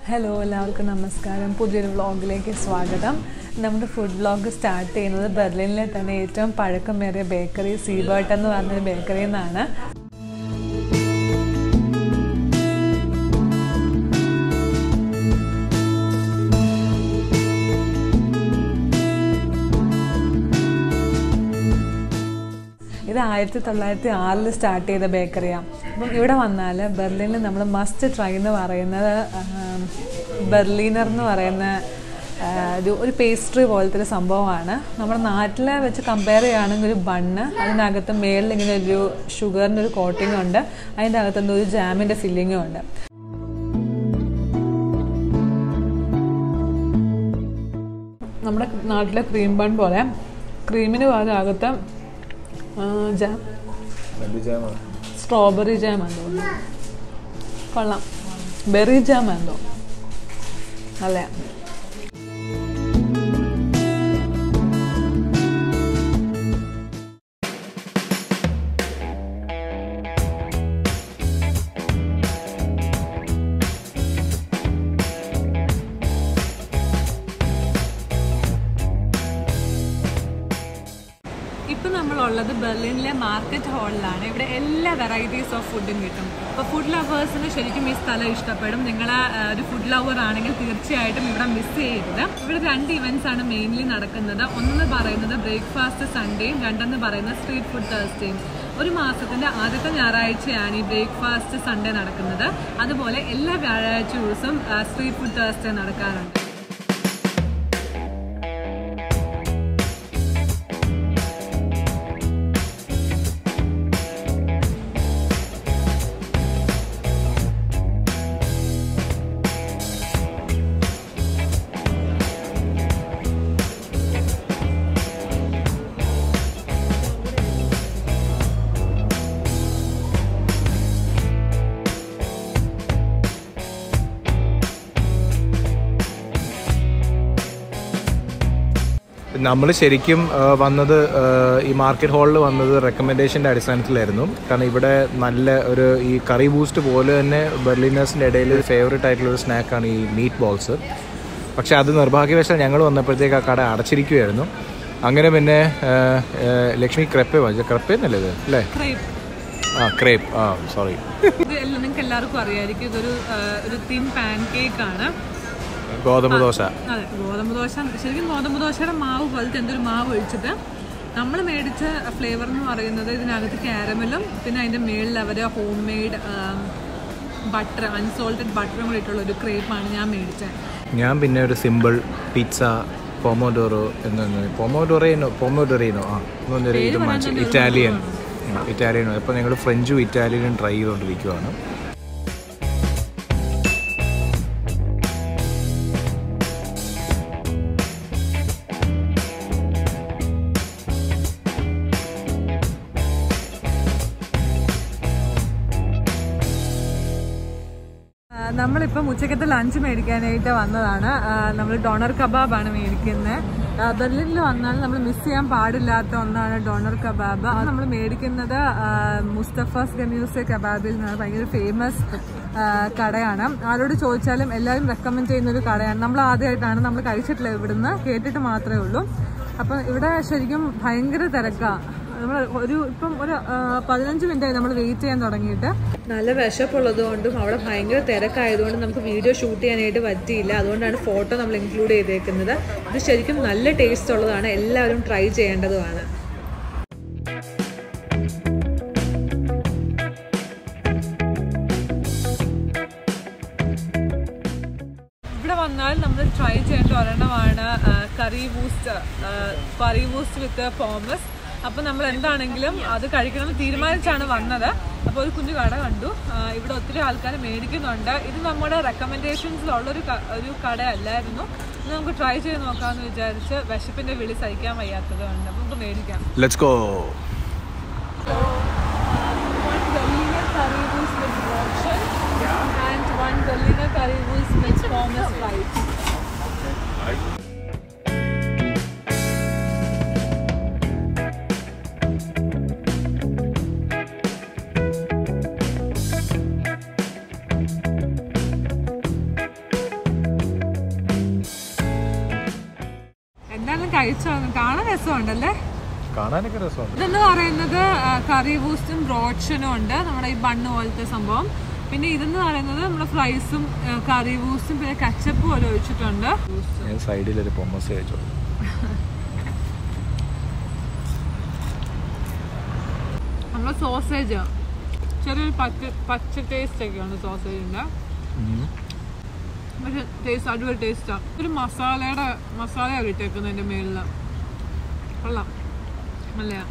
Hello എല്ലാവർക്കും നമസ്കാരം പുതിയൊരു വ്ളോഗിലേക്ക് സ്വാഗതം നമ്മുടെ ഫുഡ് വ്ളോഗ് സ്റ്റാർട്ട് ചെയ്യുന്നത് ബെർലിനിലെ തന്നെ ഏറ്റവും പഴക്കമേറിയ ബേക്കറി സീബേർട്ട് എന്ന് പറഞ്ഞൊരു ബേക്കറിയിൽ നിന്നാണ് ഇത് ആയിരത്തി തൊള്ളായിരത്തി ആറിൽ സ്റ്റാർട്ട് ചെയ്ത ബേക്കറിയാണ് അപ്പം ഇവിടെ വന്നാൽ ബെർലിനിൽ നമ്മൾ മസ്റ്റ് ട്രൈ എന്ന് പറയുന്നത് ആം, ബെർലിനർ എന്ന് പറയുന്ന ആ, ഒരു ഒരു പേസ്ട്രി പോലത്തെ ഒരു സംഭവമാണ് നമ്മുടെ നാട്ടിലെ വെച്ച് കമ്പയർ ചെയ്യുകയാണെങ്കിൽ ഒരു ബണ്ണ് അതിനകത്ത് മേളിൽ ഇങ്ങനെ ഒരു ഷുഗറിൻ്റെ ഒരു കോട്ടിംഗ് ഉണ്ട് അതിൻ്റെ അകത്ത് എന്തോ ഒരു ജാമിൻ്റെ ഫില്ലിങ്ങും ഉണ്ട് നമ്മുടെ നാട്ടിലെ ക്രീം ബൺ പോലെ ക്രീമിന് പകരം അകത്ത് ആ, ജാം സ്ട്രോബെറി ജാം എന്തോ കൊള്ളാം ബെറി ജാം എന്തോ അല്ലേ ഇപ്പം നമ്മളുള്ളത് ബെർലിനിലെ മാർക്കറ്റ് ഹാളിലാണ് ഇവിടെ എല്ലാ വെറൈറ്റീസ് ഓഫ് ഫുഡും കിട്ടും അപ്പോൾ ഫുഡ് ലവേഴ്സിന് ശരിക്കും ഈ സ്ഥലം ഇഷ്ടപ്പെടും നിങ്ങൾ ഒരു ഫുഡ് ലവർ ആണെങ്കിൽ തീർച്ചയായിട്ടും ഇവിടെ മിസ് ചെയ്യരുത് ഇവിടെ രണ്ട് ഇവന്റ്സ് ആണ് മെയിൻലി നടക്കുന്നത് ഒന്നെന്ന് പറയുന്നത് ബ്രേക്ക്ഫാസ്റ്റ് സൺഡേയും രണ്ടെന്ന് പറയുന്നത് സ്ട്രീറ്റ് ഫുഡ് തേഴ്സ്ഡേയും ഒരു മാസത്തിന്റെ ആദ്യത്തെ ഞായറാഴ്ചയാണ് ഈ ബ്രേക്ക്ഫാസ്റ്റ് സൺഡേ നടക്കുന്നത് അതുപോലെ എല്ലാ വ്യാഴാഴ്ച ദിവസവും സ്ട്രീറ്റ് ഫുഡ് തേഴ്സ്ഡേ നടക്കാറുണ്ട് നമ്മൾ ശരിക്കും ആ, വന്നത് ആ, ഈ മാർക്കറ്റ് ഹാളിൽ വന്നത് റെക്കമെൻഡേഷൻ്റെ അടിസ്ഥാനത്തിലായിരുന്നു കാരണം ഇവിടെ നല്ല ഒരു ഈ കറി ബൂസ്റ്റ് പോലെ തന്നെ ബെർലിനേഴ്സിൻ്റെ ഇടയിൽ ഒരു ഫേവറേറ്റ് ആയിട്ടുള്ള ഒരു സ്നാക്കാണ് ഈ മീറ്റ് ബോൾസ് പക്ഷേ അത് നിർഭാഗ്യവശാൽ ഞങ്ങൾ വന്നപ്പോഴത്തേക്ക് ആ കട അടച്ചിരിക്കുമായിരുന്നു അങ്ങനെ പിന്നെ ആ, ആ, ലക്ഷ്മി ക്രെപ്പെ വാങ്ങിച്ച ക്രെപ്പെ എന്നല്ലേ ഇത് അല്ലേ ക്രേപ്പ് ആ ക്രേപ്പ് ആ സോറി ഇത് എല്ലാം നിങ്ങൾക്ക് എല്ലാവർക്കും അറിയാമായിരിക്കും ഇതൊരു ആ, ഒരു തിൻ പാൻ കേക്ക് ആണ് ഗോതമ്പ് ദോശ അതെ ഗോതമ്പ് ദോശ ശരിക്കും ഗോതമ്പ് ദോശയുടെ മാവ് പോലത്തെ എന്തൊരു മാവ് ഒഴിച്ചിട്ട് നമ്മൾ മേടിച്ച ഫ്ലേവർ എന്ന് പറയുന്നത് ഇതിനകത്ത് കാരമലും പിന്നെ അതിൻ്റെ മേളിൽ അവർ ഹോം മെയ്ഡ് ബട്ടർ അൺസോൾട്ടഡ് ബട്ടറും കൂടി ഇട്ടുള്ള ഒരു ക്രേപ്പാണ് ഞാൻ മേടിച്ചത് ഞാൻ പിന്നെ ഒരു സിമ്പിൾ പിസ്സ പൊമോഡോറോ എന്ന് പൊമോഡോറേനോ പൊമോഡോറേനോ ആ എന്നൊരു ഇത് വാങ്ങിച്ചു ഇറ്റാലിയൻ ഇറ്റാലിയനോ അപ്പോൾ ഞങ്ങൾ ഫ്രഞ്ചും ഇറ്റാലിയനും ട്രൈ ചെയ്തുകൊണ്ടിരിക്കുവാണ് നമ്മളിപ്പം ഉച്ചക്കത്തെ ലഞ്ച് മേടിക്കാനായിട്ട് വന്നതാണ് നമ്മൾ ഡോണർ കബാബാണ് മേടിക്കുന്നത് ബെർലിനിൽ വന്നാൽ നമ്മൾ മിസ് ചെയ്യാൻ പാടില്ലാത്ത ഒന്നാണ് ഡോണർ കബാബ് അത് നമ്മൾ മേടിക്കുന്നത് ആ, മുസ്തഫാസ് ഗമ്യൂസ് കബാബിൽ നിന്നാണ് ഭയങ്കര ഫേമസ് കടയാണ് ആരോട് ചോദിച്ചാലും എല്ലാവരും റെക്കമെൻഡ് ചെയ്യുന്ന ഒരു കടയാണ് നമ്മൾ ആദ്യമായിട്ടാണ് നമ്മൾ കഴിച്ചിട്ടില്ല ഇവിടുന്ന് കേട്ടിട്ട് മാത്രമേ ഉള്ളൂ അപ്പം ഇവിടെ ശരിക്കും ഭയങ്കര തിരക്കാണ് നമ്മൾ ഒരു ഇപ്പം ഒരു ആ, പതിനഞ്ച് മിനിറ്റായി നമ്മൾ വെയിറ്റ് ചെയ്യാൻ തുടങ്ങിയിട്ട് നല്ല വിശപ്പുള്ളത് കൊണ്ടും അവിടെ ഭയങ്കര തിരക്കായതുകൊണ്ട് നമുക്ക് വീഡിയോ ഷൂട്ട് ചെയ്യാനായിട്ട് പറ്റിയില്ല അതുകൊണ്ടാണ് ഫോട്ടോ നമ്മൾ ഇൻക്ലൂഡ് ചെയ്തേക്കുന്നത് ഇത് ശരിക്കും നല്ല ടേസ്റ്റ് ഉള്ളതാണ് എല്ലാവരും ട്രൈ ചെയ്യേണ്ടതുമാണ് ഇവിടെ വന്നാൽ നമ്മൾ ട്രൈ ചെയ്യേണ്ട ഒരെണ്ണമാണ് കറി ബൂസ്റ്റ് കറി ബൂസ്റ്റ് വിത്ത് പോമസ് അപ്പോൾ നമ്മൾ എന്താണെങ്കിലും അത് കഴിക്കണമെന്ന് തീരുമാനിച്ചാണ് വന്നത് അപ്പോൾ ഒരു കുഞ്ഞു കട കണ്ടു ആ, ഇവിടെ ഒത്തിരി ആൾക്കാർ മേടിക്കുന്നുണ്ട് ഇത് നമ്മുടെ റെക്കമെൻഡേഷൻസിലുള്ളൊരു ക- ഒരു കടയല്ലായിരുന്നു ഇത് നമുക്ക് ട്രൈ ചെയ്ത് നോക്കാമെന്ന് വിചാരിച്ച് വിശപ്പിൻ്റെ വിളി സഹിക്കാൻ വയ്യാത്തത് കൊണ്ട് അപ്പോൾ നമുക്ക് മേടിക്കാം let's go one Berliner Currywurst with Brötchen and one Berliner Currywurst with Pommes frites. കഴിച്ചു നോക്കാം. കാണാൻ രസമുണ്ടല്ലേ കാണാനൊക്കെ രസമുണ്ട് ഇതെന്ന് പറയുന്നത് കറി ബൂസ്റ്റും ബ്രോഡ്ഷനും ഉണ്ട് നമ്മുടെ ഈ ബണ്ണ് പോലത്തെ സംഭവം പിന്നെ ഇതെന്ന് പറയുന്നത് നമ്മുടെ ഫ്രൈസും കറി ബൂസ്റ്റും പിന്നെ കച്ചപ്പും പോലെ ഒഴിച്ചിട്ടുണ്ട് ഞാൻ സൈഡിലൊരു പൊമ്മസ് കഴിച്ചു നമ്മുടെ സോസേജ് ചെറിയൊരു പച്ച പച്ച ടേസ്റ്റ് ഒക്കെയാണ് സോസേജിന്റെ പക്ഷെ ടേസ്റ്റ് അടിപൊളി ടേസ്റ്റാണ് ഒരു മസാലയുടെ മസാലയാണ് കിട്ടിയേക്കുന്നത് എൻ്റെ മേളിൽ കൊള്ളാം നല്ലയാ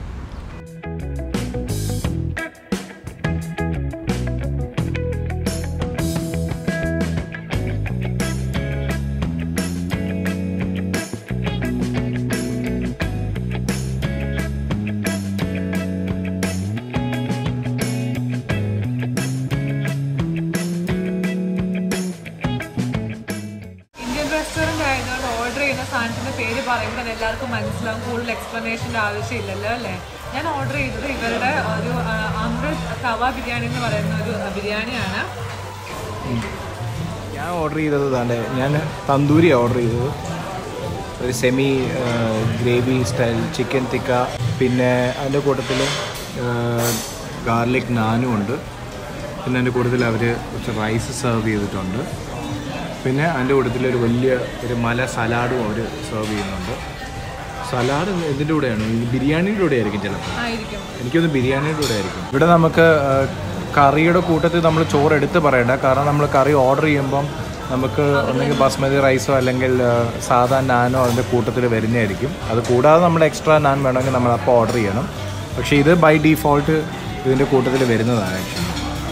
ഇന്ത്യൻ റെസ്റ്റോറന്റ് ആയതുകൊണ്ട് ഓർഡർ ചെയ്യുന്ന സാധനത്തിന്റെ പേര് പറയുമ്പോൾ തന്നെ എല്ലാവർക്കും മനസ്സിലാവും കൂടുതൽ എക്സ്പ്ലനേഷൻ്റെ ആവശ്യമില്ലല്ലോ അല്ലേ ഞാൻ ഓർഡർ ചെയ്തത് ഇവരുടെ ഒരു ആ, അമൃത് തവ ബിരിയാണി എന്ന് പറയുന്ന ഒരു ബിരിയാണിയാണ് ഞാൻ ഓർഡർ ചെയ്തത് താണ്ടെ ഞാൻ തന്തൂരി ഓർഡർ ചെയ്തത് ഒരു semi gravy style chicken tikka പിന്നെ അതിൻ്റെ കൂട്ടത്തിൽ ഗാർലിക് നാനും ഉണ്ട് പിന്നെ അതിൻ്റെ കൂട്ടത്തിൽ അവർ കുറച്ച് റൈസ് സെർവ് ചെയ്തിട്ടുണ്ട് പിന്നെ അതിൻ്റെ കൂട്ടത്തിൽ ഒരു വലിയ ഒരു മല സലാഡും അവർ സെർവ് ചെയ്യുന്നുണ്ട് സലാഡ് എന്തിൻ്റെ കൂടെയാണ് ഈ ബിരിയാണിയുടെ കൂടെ ആയിരിക്കും ചിലപ്പോൾ ആയിരിക്കും എനിക്കൊന്ന് ബിരിയാണിയുടെ കൂടെ ആയിരിക്കും ഇവിടെ നമുക്ക് ആ, കറിയുടെ കൂട്ടത്തിൽ നമ്മൾ ചോറ് എടുത്ത് പറയണ്ട കാരണം നമ്മൾ കറി ഓർഡർ ചെയ്യുമ്പം നമുക്ക് ഒന്നെങ്കിൽ ബസ്മതി റൈസോ അല്ലെങ്കിൽ ആ, സാധാ നാനോ അതിൻ്റെ കൂട്ടത്തിൽ വരുന്നതായിരിക്കും അത് കൂടാതെ നമ്മൾ എക്സ്ട്രാ നാൻ വേണമെങ്കിൽ നമ്മൾ അപ്പോൾ ഓർഡർ ചെയ്യണം പക്ഷേ ഇത് ബൈ ഡീഫോൾട്ട് ഇതിൻ്റെ കൂട്ടത്തിൽ വരുന്നതാണ് ആക്ച്വലി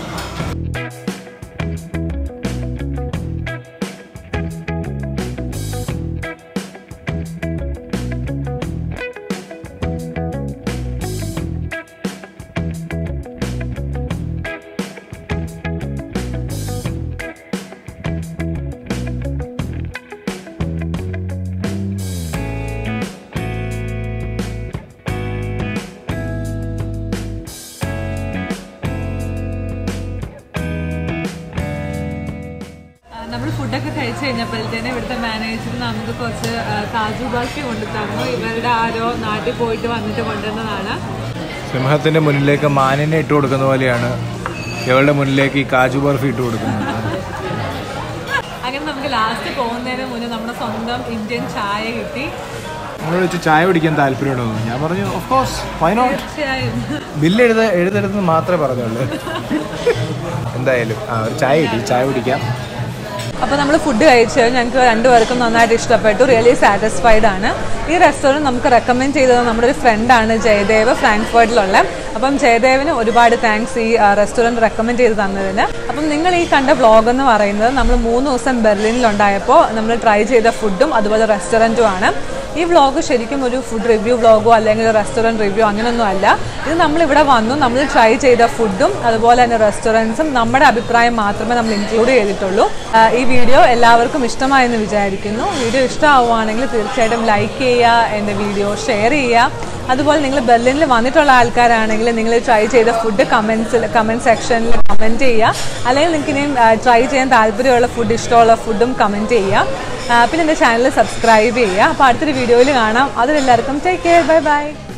നമ്മൾ ഫുഡൊക്കെ കഴിച്ചു കഴിഞ്ഞപ്പോഴത്തേന് ഇവിടുത്തെ മാനേജർ നമുക്ക് കുറച്ച് ആ, കാജു ബാക്കി കൊണ്ടു തന്നു ഇവരുടെ ആരോ നാട്ടിൽ പോയിട്ട് വന്നിട്ട് കൊണ്ടുവന്നതാണ് സിംഹത്തിൻ്റെ മുന്നിലേക്ക് മാനിനെ ഇട്ട് കൊടുക്കുന്ന പോലെയാണ് ഇവളുടെ മുന്നിലേക്ക് ഈ കാജു ബർഫി ഇട്ട് കൊടുക്കുന്നത് അങ്ങനെ നമുക്ക് ലാസ്റ്റ് പോകുന്നതിന് മുന്നേ നമ്മുടെ സ്വന്തം ഇന്ത്യൻ ചായ കിട്ടി നമ്മളോട് വെച്ച് ചായ കുടിക്കാൻ താല്പര്യമുണ്ടോ ഞാൻ പറഞ്ഞു ഓഫ് കോഴ്സ് വൈ നോട്ട് തീർച്ചയായും ബില്ല് എഴുത എഴുതരുതെന്ന് മാത്രമേ പറഞ്ഞുള്ളൂ എന്തായാലും ആ ഒരു ചായ കിട്ടി ചായ കുടിക്കാം അപ്പോൾ നമ്മൾ ഫുഡ് കഴിച്ചത് ഞങ്ങൾക്ക് രണ്ടുപേർക്കും നന്നായിട്ട് ഇഷ്ടപ്പെട്ടു റിയലി സാറ്റിസ്ഫൈഡ് ആണ് ഈ റെസ്റ്റോറൻറ്റ് നമുക്ക് റെക്കമെൻഡ് ചെയ്തത് നമ്മുടെ ഒരു ഫ്രണ്ടാണ് ജയദേവ് ഫ്രാങ്ക്ഫർട്ടിലുള്ള അപ്പം ജയദേവിന് ഒരുപാട് താങ്ക്സ് ഈ റെസ്റ്റോറൻറ്റ് റെക്കമെൻഡ് ചെയ്ത് തന്നതിന് അപ്പം നിങ്ങൾ ഈ കണ്ട വ്ളോഗ് എന്ന് പറയുന്നത് നമ്മൾ മൂന്ന് ദിവസം ബെർലിനിലുണ്ടായപ്പോൾ നമ്മൾ ട്രൈ ചെയ്ത ഫുഡും അതുപോലെ റെസ്റ്റോറൻറ്റും ആണ് ഈ വ്ളോഗ് ശരിക്കും ഒരു ഫുഡ് റിവ്യൂ വ്ളോഗോ അല്ലെങ്കിൽ റെസ്റ്റോറൻറ്റ് റിവ്യൂ അങ്ങനെയൊന്നും അല്ല ഇത് നമ്മളിവിടെ വന്നു നമ്മൾ ട്രൈ ചെയ്ത ഫുഡും അതുപോലെ തന്നെ റെസ്റ്റോറൻറ്റ്സും നമ്മുടെ അഭിപ്രായം മാത്രമേ നമ്മൾ ഇൻക്ലൂഡ് ചെയ്തിട്ടുള്ളൂ ആ, ഈ വീഡിയോ എല്ലാവർക്കും ഇഷ്ടമായെന്ന് വിചാരിക്കുന്നു വീഡിയോ ഇഷ്ടമാവുകയാണെങ്കിൽ തീർച്ചയായിട്ടും ലൈക്ക് ചെയ്യുക എൻ്റെ വീഡിയോ ഷെയർ ചെയ്യുക അതുപോലെ നിങ്ങൾ ബെർലിനിൽ വന്നിട്ടുള്ള ആൾക്കാരാണെങ്കിൽ നിങ്ങൾ ട്രൈ ചെയ്ത ഫുഡ് കമൻസിൽ കമൻറ്റ് സെക്ഷനിൽ കമൻറ്റ് ചെയ്യുക അല്ലെങ്കിൽ നിങ്ങൾക്ക് ഇനിയും ട്രൈ ചെയ്യാൻ താല്പര്യമുള്ള ഫുഡ് ഇഷ്ടമുള്ള ഫുഡും കമൻറ്റ് ചെയ്യുക ആ, പിന്നെ എൻ്റെ ചാനൽ സബ്സ്ക്രൈബ് ചെയ്യുക അപ്പോൾ അടുത്തൊരു വീഡിയോയിൽ കാണാം അതിലെല്ലാവർക്കും ടേക്ക് കെയർ ബൈ ബൈ